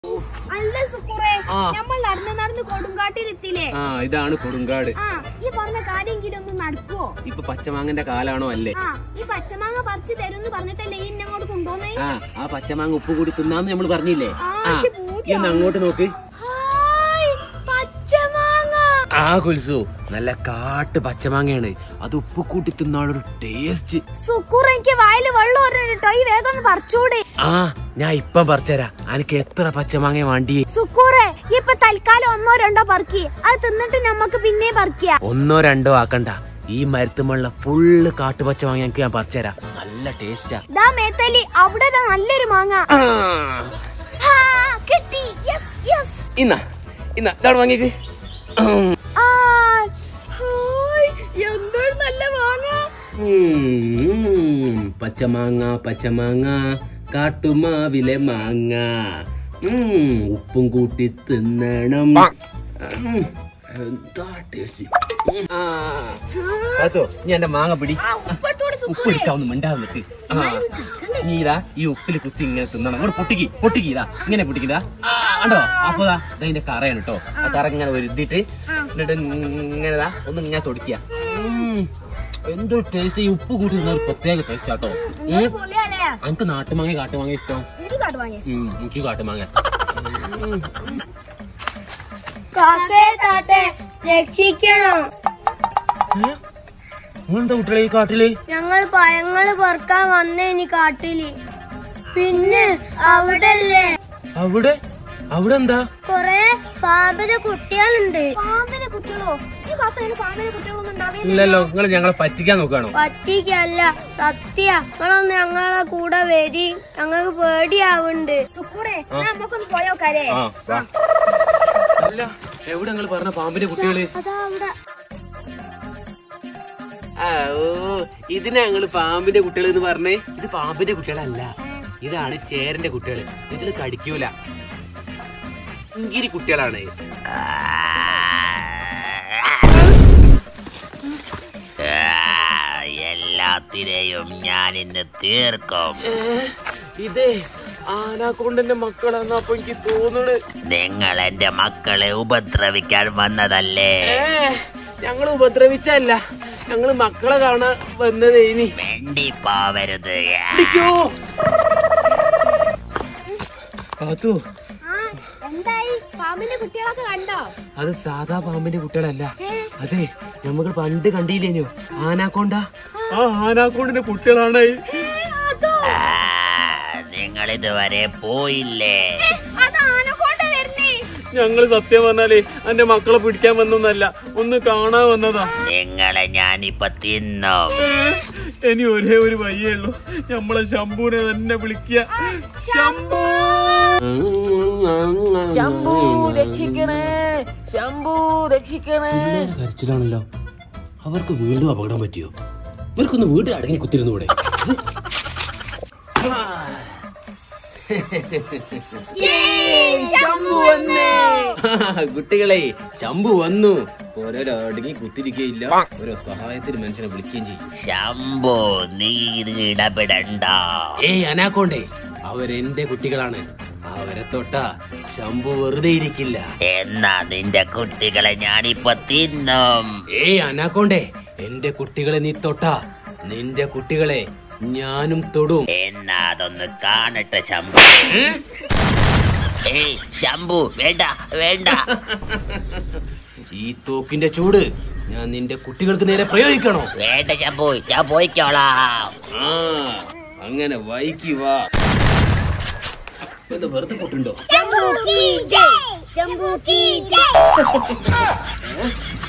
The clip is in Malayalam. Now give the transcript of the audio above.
അല്ല സുക്കുറേ ആ. നമ്മൾ നടന്ന് നടന്ന് കൊടുങ്കാട്ടിലെത്തിയില്ലേ ആ ഇതാണ് കൊടുങ്കാട് ആ ഈ പറഞ്ഞ കാര്യമെങ്കിലും ഒന്ന് നടക്കുവോ ഇപ്പൊ പച്ചമാങ്ങന്റെ കാലാണോ അല്ലേ ആ ഈ പച്ചമാങ്ങ പറിച്ചു തരുമെന്ന് പറഞ്ഞിട്ടല്ലേ ഈ എന്നെ അങ്ങോട്ട് കൊണ്ടുവന്നേ ആ ആ പച്ചമാങ്ങ ഉപ്പ് കൂടി തിന്നാന്ന് നമ്മൾ പറഞ്ഞില്ലേ ആ, ആ എനിക്ക് പൂതിയാ. ഈ ഒന്ന് അങ്ങോട്ട് നോക്ക് ഹായ് പച്ചമാങ്ങ ആ കുൽസു നല്ല കാട്ട് പച്ചമാങ്ങയാണ് അത് ഉപ്പ് കൂട്ടി തിന്നാളൊരു ടേസ്റ്റ് സുക്കൂർ എനിക്ക് വായില് വെള്ളം വരട്ടോ ഈ വേഗം ഒന്ന് പറിച്ചൂടെ ആ ഞാൻ ഇപ്പം പറിച്ചരാ എനിക്ക് എത്ര പച്ചമാങ്ങ വേണ്ടിയേ സുക്കൂറെ ഇപ്പൊ തൽക്കാലം ഒന്നോ രണ്ടോ പറിക്കി അത് തിന്നിട്ട് നമുക്ക് പിന്നെയും പറിക്കുക ഒന്നോ രണ്ടോ ആക്കണ്ട ഈ മരത്തുമുള്ള ഫുള്ള് കാട്ടുപച്ചമാങ്ങ എനിക്ക് ഞാൻ പറിച്ചരാ നല്ല ടേസ്റ്റാ ദാ മേത്തലി അവിടെ ദാ നല്ലൊരു മാങ്ങ ഹാ, കിട്ടി യെസ് യെസ് ഇന്ന ഇന്ന ഇതാണ് വാങ്ങിക്ക് ആ ഹായ് എന്തൊരു നല്ല മാങ്ങ ഉം, പച്ചമാങ്ങ പച്ചമാങ്ങ കാട്ടുമാവിലെ മാങ്ങ ഉം, ഉപ്പും കൂട്ടി തിന്നണം ഉം, എന്താ ടേസ്റ്റ് ഉം, ആ. കാത്തോ നീ എന്റെ മാങ്ങ പിടി ആ ഉപ്പത്തോട് ഉപ്പ് എടുക്കാവുന്ന മിണ്ടാതെ നിൽക്ക് ആ നീ ഇതാ ഈ ഉപ്പിൽ കുത്തി ഇങ്ങനെ തിന്നണം അങ്ങോട്ട് പൊട്ടിക്ക് പൊട്ടിക്ക് ഇതാ ഇങ്ങനെ പൊട്ടിക്കിതാ കണ്ടോ അപ്പൊ ദാ ദാ ഇതിന്റെ കറയാണ് കേട്ടോ ആ കറ ഇങ്ങനെ വരുത്തിട്ട് എന്നിട്ട് ഇങ്ങനെ ദാ ഒന്ന് ഇങ്ങനെ തൊടിക്കുക എന്തൊരു ടേസ്റ്റ് ഈ ഉപ്പ് കൂട്ടി തിന്ന ഒരു പ്രത്യേക ടേസ്റ്റ് ആട്ടോ ഉം. പൊളിയാലേ എനിക്ക് നാട്ടുമാങ്ങ കാട്ടുമാങ്ങ ഇഷ്ടം ഇത് കാട്ട് വാങ്ങിയ ഉം, എനിക്ക് കാട്ടുമാങ്ങ കാക്കേ താത്തെ രക്ഷിക്കണം ഏ? നിങ്ങളെന്താ കുട്ടികളെ ഈ കാട്ടില് ഞങ്ങൾ പഴങ്ങള് പൊറക്കാൻ വന്നേനി കാട്ടില് പിന്നെ അവിടല്ലേ അവിടെ അവിടെ എന്താ കൊറേ പാമ്പിന്റെ കുട്ടികളുണ്ട് പാമ്പിന്റെ കുട്ടികളോ ഈ ഭാഗത്ത് പാമ്പിന്റെ കുട്ടികളൊന്നും ഉണ്ടാവില്ല ഇല്ലല്ലോ നിങ്ങൾ ഞങ്ങളെ പറ്റിക്കാൻ നോക്കുകയാണോ പറ്റിക്കല്ല സത്യ നിങ്ങളൊന്ന് ഞങ്ങളെ കൂടെ വരി ഞങ്ങൾക്ക് പേടിയാവുണ്ട് സുക്കൂറെ നമുക്കൊന്ന് പോയോക്കാരേ ആ വാ അല്ല എവിടെ നിങ്ങൾ പറഞ്ഞ പാമ്പിന്റെ കുട്ടികള് അതാ അവിടെ ആ, ഓ ഇതിനെ ഞങ്ങള് പാമ്പിന്റെ കുട്ടികൾ എന്ന് പറഞ്ഞേ ഇത് പാമ്പിന്റെ കുട്ടികളല്ല ഇതാണ് ചേരന്റെ കുട്ടികൾ ഇതില് കടിക്കൂല ഇങ്കിരി കുട്ടികളാണ് എല്ലാത്തിനെയും ഞാൻ ഇന്ന് തീർക്കും ഏ, ഇതേ ആനാക്കൊണ്ടന്റെ മക്കളാന്ന് അപ്പൊ എനിക്ക് തോന്നണ് നിങ്ങൾ എന്റെ മക്കളെ ഉപദ്രവിക്കാൻ വന്നതല്ലേ ഏ ഞങ്ങൾ ഉപദ്രവിച്ചല്ല ഞങ്ങള് മക്കളെ കാണാൻ വന്നതേ ഇനി വേണ്ടി പോവരുത് പിടിക്കോ കാത്തു എന്തായി പാമ്പിന്റെ കുട്ടികളൊക്കെ കണ്ടോ അത് സാധാ പാമ്പിന്റെ കുട്ടികളല്ല അതെ നമുക്ക് പണ്ട് കണ്ടില്ലേനോ ആനാക്കൊണ്ട ആ ആനാക്കൊണ്ടിന്റെ കുട്ടികളാണ് നിങ്ങൾ ഇതുവരെ പോയില്ലേ അതാണ് കൊണ്ട് വരുന്നേ ഞങ്ങള് സത്യം പറഞ്ഞാലേ എന്റെ മക്കളെ പിടിക്കാൻ വന്നൊന്നല്ല ഒന്ന് കാണാൻ വന്നതാ നിങ്ങളെ ഞാനിപ്പൊ തിന്നും ഏ, ഇനി ഒരേ ഒരു വയ്യേ ഉള്ളൂ നമ്മളെ ശംഭുവിനെ തന്നെ വിളിക്കുക ശംഭു ശംഭു രക്ഷിക്കണേ ശംഭു രക്ഷിക്കണേ കരച്ചിലാണല്ലോ അവർക്ക് വീണ്ടും അപകടം പറ്റിയോ ഇവർക്കൊന്ന് വീട്ടിൽ അടങ്ങി കുത്തിരുന്നൂടെ കുട്ടികളെ ശംഭു വന്നു ഓരോരോ അടങ്ങി കുത്തിരിക്കയില്ല ഓരോ സഹായത്തിന് മനുഷ്യനെ വിളിക്കുകയും ചെയ്യും ശംഭു നീ ഇത് ഇടപെടണ്ട ഏയ് അനാക്കോണ്ടേ അവരെന്റെ കുട്ടികളാണ് അവരെ തൊട്ട ശംഭു വെറുതെ ഇരിക്കില്ല എന്നാ നിന്റെ കുട്ടികളെ ഞാനിപ്പൊ തിന്നും ഏയ് അനാക്കോണ്ടേ എന്റെ കുട്ടികളെ നീ തൊട്ട നിന്റെ കുട്ടികളെ ഞാനും തൊടും എന്നാ അതൊന്ന് കാണട്ടെ ശംഭു ഏ? ഏയ് ശംഭു വേണ്ട വേണ്ട ഈ തോക്കിന്റെ ചൂട് ഞാൻ നിന്റെ കുട്ടികൾക്ക് നേരെ പ്രയോഗിക്കണോ വേണ്ട ശംഭു ഞാൻ പോയിക്കോളാം ആ അങ്ങനെ വൈകി വാ എന്താ വെറുതെ പൊട്ടുണ്ടോ ശംഭു കീ ജയ് ശംഭു കീ ജയ്